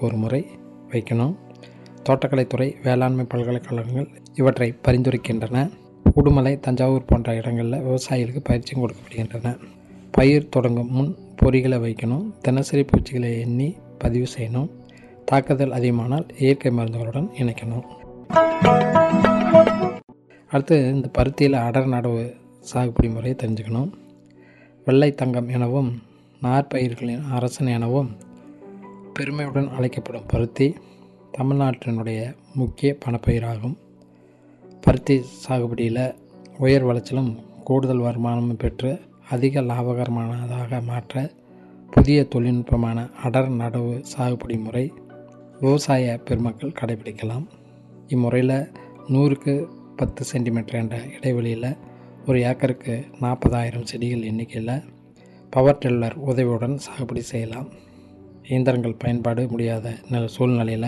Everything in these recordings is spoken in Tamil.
ஒரு முறை வைக்கணும் தோட்டக்கலைத்துறை வேளாண்மை பல்கலைக்கழகங்கள் இவற்றை பரிந்துரைக்கின்றன உடுமலை தஞ்சாவூர் போன்ற இடங்களில் விவசாயிகளுக்கு பயிற்சியும் கொடுக்கப்படுகின்றன பயிர் தொடங்கும் முன் பொறிகளை வைக்கணும் தினசரி பூச்சிகளை எண்ணி பதிவு செய்யணும் தாக்குதல் அதிகமானால் இயற்கை மருந்துகளுடன் இணைக்கணும் அடுத்து இந்த பருத்தியில் அடர் நடவு சாகுபடி முறையை தெரிஞ்சுக்கணும் வெள்ளை தங்கம் எனவும் நாற்பயிர்களின் அரசன் எனவும் பெருமையுடன் அழைக்கப்படும் பருத்தி தமிழ்நாட்டினுடைய முக்கிய பணப்பயிராகும் பருத்தி சாகுபடியில் உயர் விளைச்சலும் கூடுதல் வருமானமும் பெற்று அதிக லாபகரமானதாக மாற்ற புதிய தொழில்நுட்பமான அடர் நடவு சாகுபடி முறை விவசாய பெருமக்கள் கடைபிடிக்கலாம் இம்முறையில் நூறுக்கு பத்து சென்டிமீட்டர் என்ற இடைவெளியில் ஒரு ஏக்கருக்கு நாற்பதாயிரம் செடிகள் எண்ணிக்கையில் பவர் டில்லர் உதவியுடன் சாகுபடி செய்யலாம் இயந்திரங்கள் பயன்பாடு முடியாத நில சூழ்நிலையில்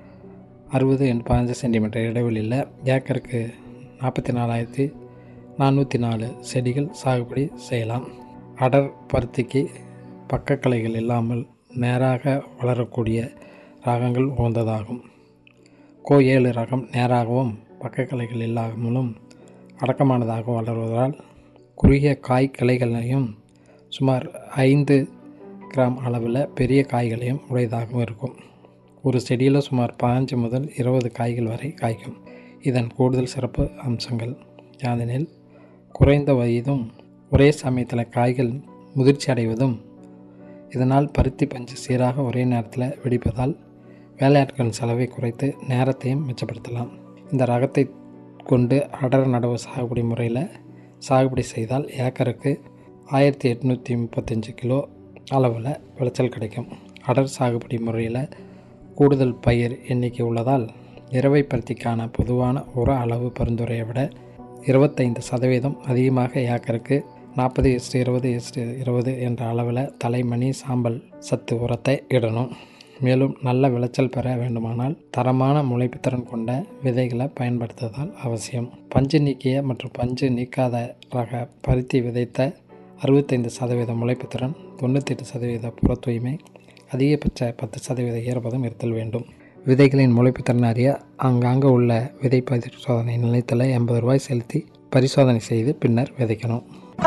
அறுபது பதினஞ்சு சென்டிமீட்டர் இடைவெளியில் ஏக்கருக்கு நாற்பத்தி நாலாயிரத்தி நானூற்றி நாலு செடிகள் சாகுபடி செய்யலாம் அடர் பருத்திக்கு பக்கக்கிளைகள் இல்லாமல் நேராக வளரக்கூடிய ரகங்கள் உகந்ததாகும் கோ ஏழு ரகம் நேராகவும் பக்கக்கிளைகள் இல்லாமலும் அடக்கமானதாகவும் வளர்வதால் குறுகிய காய் கிளைகளையும் சுமார் ஐந்து கிராம் அளவில் பெரிய காய்களையும் உடையதாகவும் இருக்கும் ஒரு செடியில் சுமார் பதினஞ்சு முதல் இருபது காய்கள் வரை காய்க்கும் இதன் கூடுதல் சிறப்பு அம்சங்கள் யாதெனில் குறைந்த வயதும் ஒரே சமயத்தில் காய்கள் முதிர்ச்சி அடைவதும் இதனால் பருத்தி பஞ்சு சீராக ஒரே நேரத்தில் வெடிப்பதால் வேலையாட்களின் செலவை குறைத்து நேரத்தையும் மிச்சப்படுத்தலாம் இந்த ரகத்தை கொண்டு அடர் நடவு சாகுபடி முறையில் சாகுபடி செய்தால் ஏக்கருக்கு ஆயிரத்தி எட்நூற்றி முப்பத்தஞ்சு கிலோ அளவில் விளைச்சல் கிடைக்கும் அடர் சாகுபடி முறையில் கூடுதல் பயிர் எண்ணிக்கை உள்ளதால் இரவை பருத்திக்கான பொதுவான உர அளவு பரிந்துரையை விட இருபத்தைந்து சதவீதம் அதிகமாக ஏக்கருக்கு நாற்பது எஸ்டு இருபது எஸ்டு இருபது என்ற அளவில் தலைமணி சாம்பல் சத்து உரத்தை இடணும் மேலும் நல்ல விளைச்சல் பெற வேண்டுமானால் தரமான முளைப்புத்திறன் கொண்ட விதைகளை பயன்படுத்துவதால் அவசியம் பஞ்சு நீக்கிய மற்றும் பஞ்சு நீக்காத ரக பருத்தி விதைத்த அறுபத்தைந்து சதவீத முளைப்புத்திறன் தொண்ணூத்தெட்டு சதவீத புற தூய்மை அதிகபட்ச பத்து சதவீத ஈரப்பதம் இருத்தல் வேண்டும் விதைகளின் முளைப்புத்திறன் அறிய ஆங்காங்கே உள்ள விதை பரிசோதனை நிலையத்தில் எண்பது ரூபாய் செலுத்தி பரிசோதனை செய்து பின்னர் விதைக்கணும்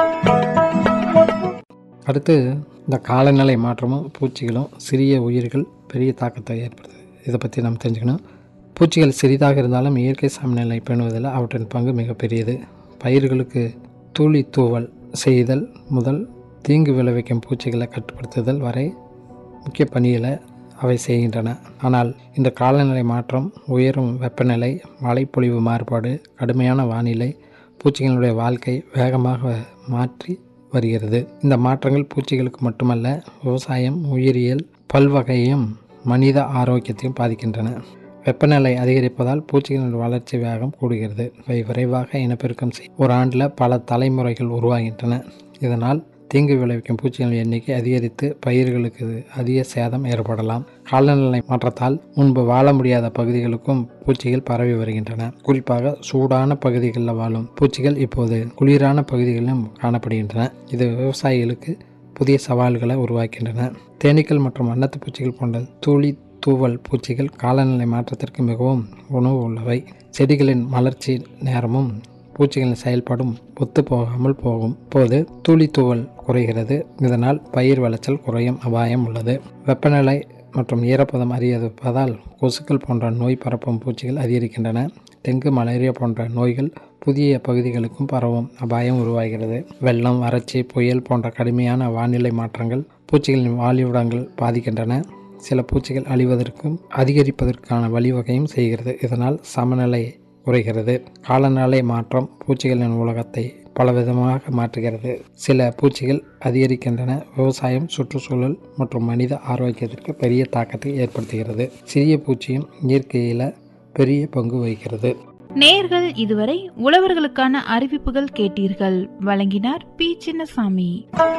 அடுத்து இந்த காலநிலை மாற்றமும் பூச்சிகளும் சிறிய உயிர்கள் பெரிய தாக்கத்தை ஏற்படுத்துது இதை பற்றி நாம் தெரிஞ்சுக்கணும் பூச்சிகள் சிறிதாக இருந்தாலும் இயற்கை சமநிலை பேணுவதில் அவற்றின் பங்கு மிகப்பெரியது பயிர்களுக்கு தூளி தூவல் செய்தல் முதல் தீங்கு விளைவிக்கும் பூச்சிகளை கட்டுப்படுத்துதல் வரை முக்கிய பணிகளை அவை செய்கின்றன ஆனால் இந்த காலநிலை மாற்றம் உயரும் வெப்பநிலை மழைப்பொழிவு மாறுபாடு கடுமையான வானிலை பூச்சிகளுடைய வாழ்க்கை வேகமாக மாற்றி வருகிறது இந்த மாற்றங்கள் பூச்சிகளுக்கு மட்டுமல்ல விவசாயம் உயிரியல் பல்வகையும் மனித ஆரோக்கியத்தையும் பாதிக்கின்றன வெப்பநிலை அதிகரிப்பதால் பூச்சிகளின் வளர்ச்சி வேகம் கூடுகிறது இவை விரைவாக இனப்பெருக்கம் செய் ஒரு ஆண்டில் பல தலைமுறைகள் உருவாகின்றன இதனால் தீங்கு விளைவிக்கும் பூச்சிகளின் எண்ணிக்கை அதிகரித்து பயிர்களுக்கு அதிக சேதம் ஏற்படலாம் காலநிலை மாற்றத்தால் முன்பு வாழ முடியாத பகுதிகளுக்கும் பூச்சிகள் பரவி வருகின்றன குறிப்பாக சூடான பகுதிகளில் வாழும் பூச்சிகள் இப்போது குளிரான பகுதிகளிலும் காணப்படுகின்றன இது விவசாயிகளுக்கு புதிய சவால்களை உருவாக்கின்றன தேனீக்கள் மற்றும் வண்ணத்து பூச்சிகள் போன்ற தூளி தூவல் பூச்சிகள் காலநிலை மாற்றத்திற்கு மிகவும் உணவு உள்ளவை செடிகளின் வளர்ச்சி நேரமும் பூச்சிகளின் செயல்பாடும் ஒத்து போகாமல் போகும் போது தூளி தூவல் குறைகிறது இதனால் பயிர் விளைச்சல் குறையும் அபாயம் உள்ளது வெப்பநிலை மற்றும் ஈரப்பதம் அதிகரிப்பதால் கொசுக்கள் போன்ற நோய் பரப்பும் பூச்சிகள் அதிகரிக்கின்றன டெங்கு மலேரியா போன்ற நோய்கள் புதிய பகுதிகளுக்கும் பரவும் அபாயம் உருவாகிறது வெள்ளம் வறட்சி புயல் போன்ற கடுமையான வானிலை மாற்றங்கள் பூச்சிகளின் வாழ்விடங்கள் பாதிக்கின்றன சில பூச்சிகள் அழிவதற்கும் அதிகரிப்பதற்கான வழிவகையும் செய்கிறது இதனால் சமநிலை குறைகிறது காலநிலை மாற்றம் பூச்சிகளின் உலகத்தை பலவிதமாக மாற்றுகிறது சில பூச்சிகள் அதிகரிக்கின்றன விவசாயம் சுற்றுச்சூழல் மற்றும் மனித ஆரோக்கியத்திற்கு பெரிய தாக்கத்தை ஏற்படுத்துகிறது சிறிய பூச்சியும் இயற்கையில் பெரிய பங்கு வகிக்கிறது நேர்கள் இதுவரை உழவர்களுக்கான அறிவிப்புகள் கேட்டீர்கள் வழங்கினார் பி சின்னசாமி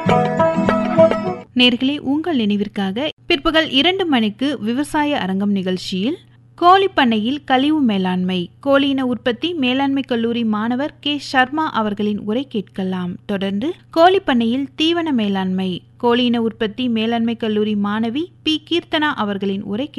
நேர்களே உங்கள் நினைவிற்காக பிற்பகல் இரண்டு மணிக்கு விவசாய அரங்கம் நிகழ்ச்சியில் கோழி பண்ணையில் கழிவு மேலாண்மை கோழியின உற்பத்தி மேலாண்மை கல்லூரி மாணவர் கே சர்மா அவர்களின் உரை கேட்கலாம் தொடர்ந்து கோழி பண்ணையில் தீவன மேலாண்மை கோழியின உற்பத்தி மேலாண்மை கல்லூரி மாணவி பி கீர்த்தனா அவர்களின் உரை